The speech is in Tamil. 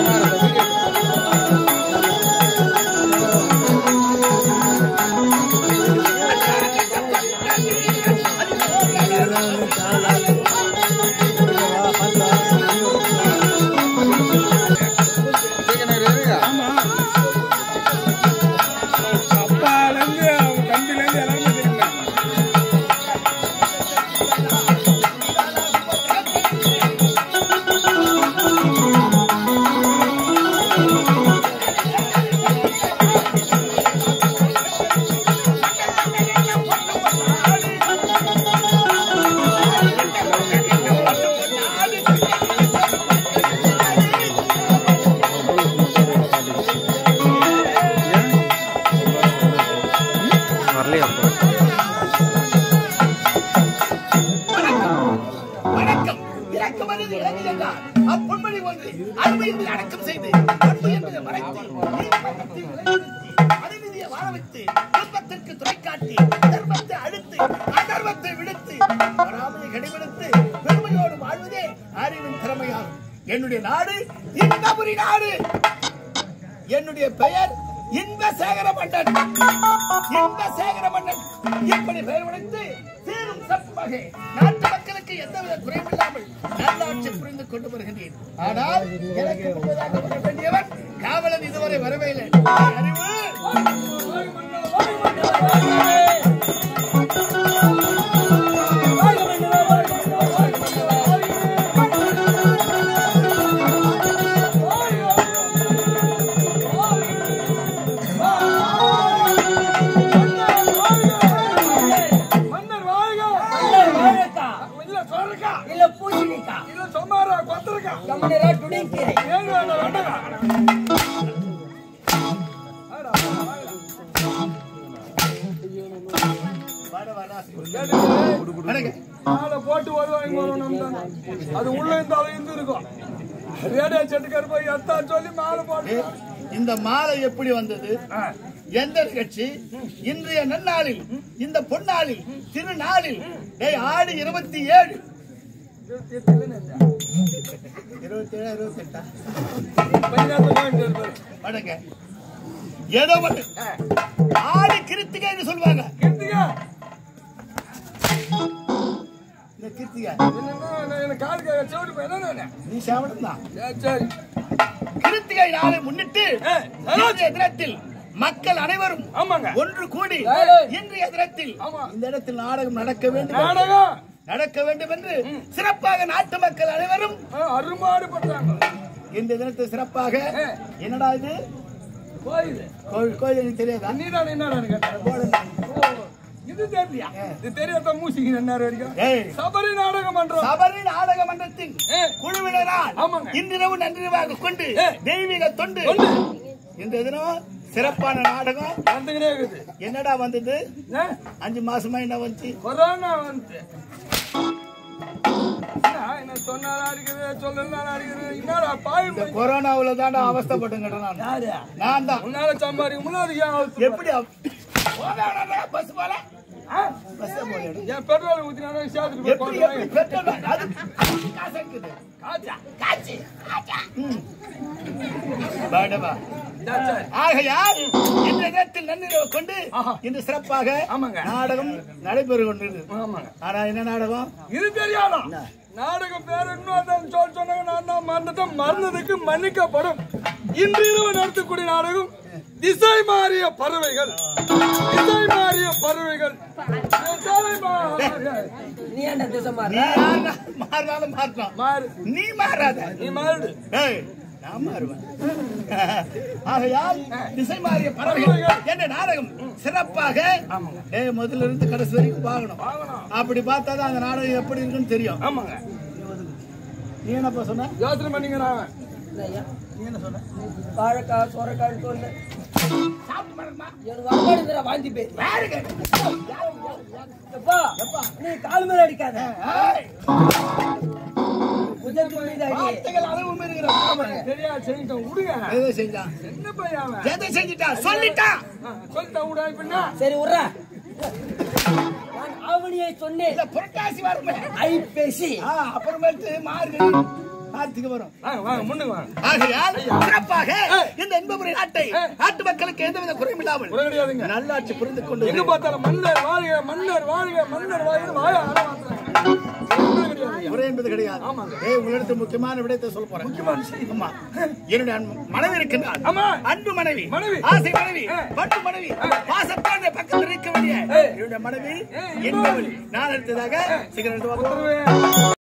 அப்பாலேருந்து அவங்க தம்பிலேருந்து எல்லாருமே தெரியுங்க வணக்கம் இறக்கமறிந்து இறங்கியென்றால் அப்பொன்மணி ஒன்று அன்பு என்பதை அடக்கம் செய்து அன்பு என்பதை மறைத்து நீதிமன்றத்தில் நிலைநிறுத்தி, மனிதனையை வாழ வைத்து துன்பத்திற்கு துணை காட்டி தர்மத்தை அழுத்து அதர்மத்தை விடுத்து வராமலை கடைபிடித்து பெருமையோடு வாழ்வதே அறிவின் திறமையாகும் என்னுடைய நாடு இன்பபுரி நாடு என்னுடைய பெயர் இன்பசேகர மன்னன் இன்பசேகர மன்னன் இப்படி பெயர் உடைத்து சீரும் சப்பமாக நாட்டு மக்களுக்கு எந்தவித குறைவில்லாமல் நல்லாட்சி புரிந்து கொண்டு வருகின்றேன் ஆனால் எனக்கு முன்பதாக வர வேண்டியவன் காவலன் இதுவரை வரவே இல்லை அறிவு மன்னர் வாழ்க மன்னர் வாழக்கா இல்ல சொல்றக்கா இல்ல பூசணிக்கா இல்ல சொன்னாரா கொத்தரக்கா கம்மியா துணிக்கீரை ஏங்க வேண்டாம் வேண்டாம் வணக்கம். மாலை போட்டு வருவாங்க வரும் நம்ம தாங்க. அது உள்ள இருந்து அலைந்து இருக்கும் ரேடியோ செட்டுக்கார போய் எத்தா சொல்லி மாலை போட்டு இந்த மாலை எப்படி வந்தது எந்த நிகழ்ச்சி இன்றைய நன்னாளில் இந்த பொன்னாளில் திருநாளில் டேய், ஆடி இருபத்தி ஏழு இருபத்தி ஏழு இருபத்தி எட்டா வணங்க ஏதோ ஒண்ணு ஆடி கிருத்திகைன்னு சொல்லுவாங்க இந்த கிருத்திகை நீ சாப்பிடும் தான் சரி கிருத்திகை நாளை முன்னிட்டு ஏ, இன்றைய தினத்தில் மக்கள் அனைவரும் ஆமாங்க ஒன்று கூடி ஏழு. இன்றைய தினத்தில் ஆமா. இந்த இடத்தில் நாடகம் நடக்க வேண்டும் நாடகம் நடக்க வேண்டும் என்று சிறப்பாக நாட்டு மக்கள் அனைவரும் ஆ, அருமாடு பண்றாங்க இந்த தினத்தில் சிறப்பாக ஏ. என்னடா இது கோயில் கோவில் கோயில் எனக்கு தெரியாதா நீதான் என்னடான்னு கேட்டேன் போடுங்க. ஓ, இது தெரியலையா இது தெரியாத மூசிக்கு என்ன வரைக்கும் ஏய், சபரி நாடகம் பண்றோம் சபரி நாடக மன்றத்தின் ஏ. குழுவினரால் ஆமாங்க. இன்றிரவு நன்றிவாக கொண்டு ஏ. தெய்வீக தொண்டு தொண்டு. இந்த தினம் சிறப்பான நாடகம் வந்துக்கிட்டே இருக்குது என்னடா வந்தது ஏ, அஞ்சு மாசமா என்ன வந்துச்சு கொரோனா வந்து என்ன, என்ன சொன்னாரா இருக்குது சொல்லலாம் இருக்குது என்னடா பாய் இந்த கொரோனாவுல தான்டா அவஸ்தைப்பட்டுங்கிட்ட நான் யாரு நான் தான் முன்னால சம்பாதிக்கும் முன்னாடி ஏன் அவுத்து எப்படி பஸ் போல ஆ? பஸ் போல ஏன் பெட்ரோல் ஊத்தினா சேர்த்துட்டு போய் எப்படி கொண்டு எப்படி பெட்ரோல் அது காசு இருக்குது காய்ச்சா காசு ம். பாடவா. சரி, சரி. ஆகையால் இந்த இடத்தில் நன்னிரவு கொண்டு ஆஹா. இன்று சிறப்பாக ஆமாங்க. நாடகம் நடைபெறு கொண்டிருக்கு ஆமாங்க ஆனா என்ன நாடகம் இது தெரியாதா நாடகம் பேர் இன்னும் சொல் சொன்னாங்க நான் தான் மறந்துட்டேன் மறந்ததுக்கு மன்னிக்கப்படும் இன்று இரவு நடத்தக்கூடிய நாடகம் திசை மாறிய பறவைகள் திசை மாறிய பறவைகள் திசை மாறிய நீ என்ன திசை நீ மாறுற யாருன்னா மாறினாலும் மாறலாம் மாறு நீ மாறாத நீ மாறு ஏய், நான் மாறுவேன் ஆகையால் திசை மாறிய பறவைகள் என்ற நாடகம் சிறப்பாக ஏய், முதல்ல இருந்து கடைசி வரைக்கும் பார்க்கணும் வாங்கணும் அப்படி பார்த்தா தான் அந்த நாடகம் எப்படி இருக்குன்னு தெரியும் ஆமாங்க நீ என்னப்பா சொன்ன யோசனை பண்ணிங்க நான் ஐயா, நீ என்ன சொன்ன வாழைக்காய் சோரைக்காய் சொல்லு சாப்பிட்டு பாருங்கம்மா. எனக்கு வரமாட்டேங்கிற வாந்தி பேர் யாருங்க? எப்பா நீ கால் மேல அடிக்காத ஏய், புஜத்து மீது அடி வார்த்தைகள் அளவு மீறுகிற தெரியாது செஞ்சிட்டோம் விடுங்க எதை செஞ்சான் என்ன பையன் அவன்? எதை செஞ்சிட்டான் சொல்லிட்டான் ஆ, சொல்லிட்டா விடா இப்ப என்ன சரி உர்ற நான் ஆவணியை சொன்னேன் இந்த புரட்டாசி வருமே ஐப்பேசி ஆ, அப்புறமேட்டு மார்கழி கார்த்திகை வரும் வாங்க வாங்க முன்னுக்கு வாங்க ஆகையால் சிறப்பாக இந்த இன்பமுறை நாட்டை நாட்டு மக்களுக்கு எந்தவித குறையும் இல்லாமல் குறை கிடையாதுங்க நல்லாட்சி புரிந்து கொண்டு எங்க பார்த்தாலும் மன்னர் வாழ்க மன்னர் வாழ்க மன்னர் வாழ்க வாய ஆட மாத்துறாங்க. குறை கிடையாதுங்க. குறை என்பது கிடையாது ஆமாங்க. ஏய் உங்களிடத்து முக்கியமான விடயத்தை சொல்ல போறேன் முக்கியமான செய்தி ஆமா என்னுடைய அன்பு- மனைவி இருக்கின்றார் ஆமா. அன்பு மனைவி மனைவி. ஆசை மனைவி பட்டு மனைவி பாசத்தோட பக்கத்தில் இருக்க வேண்டிய என்னுடைய மனைவி என்பவள் நான் அடுத்ததாக சிகரெட் உத்தரவு.